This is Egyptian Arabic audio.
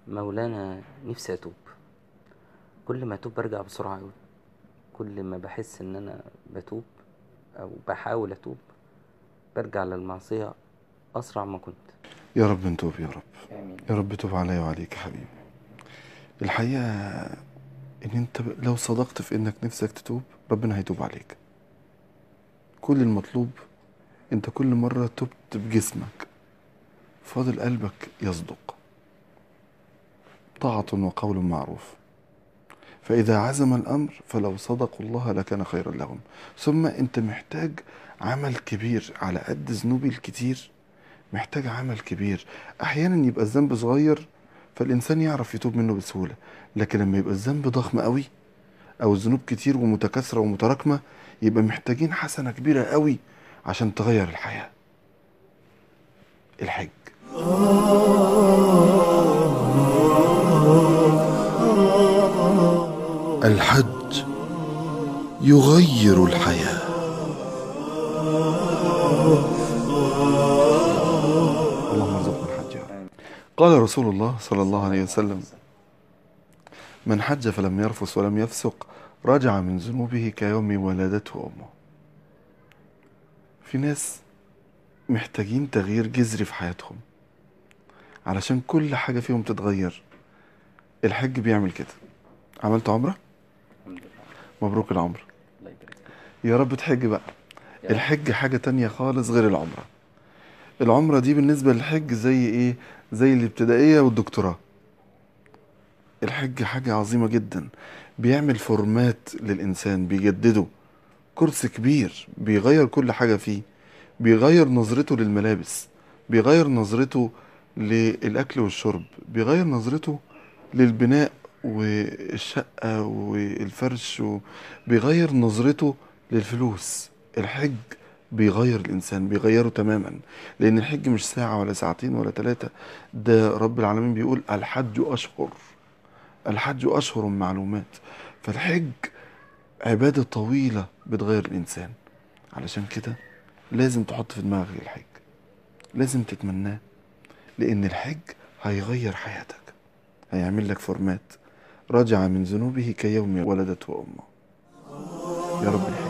مولانا نفسي اتوب كل ما اتوب برجع بسرعه قوي كل ما بحس ان انا بتوب او بحاول اتوب برجع للمعصيه اسرع ما كنت يا رب نتوب يا رب امين يا رب توب عليا وعليك يا حبيبي الحقيقة ان انت لو صدقت في انك نفسك تتوب ربنا هيتوب عليك كل المطلوب انت كل مرة تبت بجسمك فاضل قلبك يصدق طاعة وقول معروف فإذا عزم الأمر فلو صدقوا الله لكان خيرا لهم ثم أنت محتاج عمل كبير على قد ذنوبي الكتير محتاج عمل كبير أحيانا يبقى الذنب صغير فالإنسان يعرف يتوب منه بسهولة لكن لما يبقى الذنب ضخم قوي أو الذنوب كتير ومتكاثرة ومتراكمة يبقى محتاجين حسنة كبيرة قوي عشان تغير الحياة الحج الحج يغير الحياة اللهم ارزقنا الحج يا رب. قال رسول الله صلى الله عليه وسلم من حج فلم يرفث ولم يفسق رجع من ذنوبه كيوم ولدته امه في ناس محتاجين تغيير جذري في حياتهم علشان كل حاجة فيهم تتغير الحج بيعمل كده عملت عمرة الحمد لله مبروك العمرة الله يبارك فيك. يا رب تحج بقى يا رب. الحج حاجة تانية خالص غير العمرة العمرة دي بالنسبة للحج زي ايه زي الابتدائية والدكتوراه الحج حاجة عظيمة جدا بيعمل فورمات للإنسان بيجدده كورس كبير بيغير كل حاجة فيه بيغير نظرته للملابس بيغير نظرته للأكل والشرب بيغير نظرته للبناء والشقة والفرش بيغير نظرته للفلوس الحج بيغير الإنسان بيغيره تماما لأن الحج مش ساعة ولا ساعتين ولا ثلاثة ده رب العالمين بيقول الحج أشهر الحج أشهر معلومات فالحج عبادة طويلة بتغير الإنسان علشان كده لازم تحط في دماغك الحج لازم تتمناه لأن الحج هيغير حياتك هيعمل لك فورمات رجع من ذنوبه كيوم ولدته أمه يا رب الحج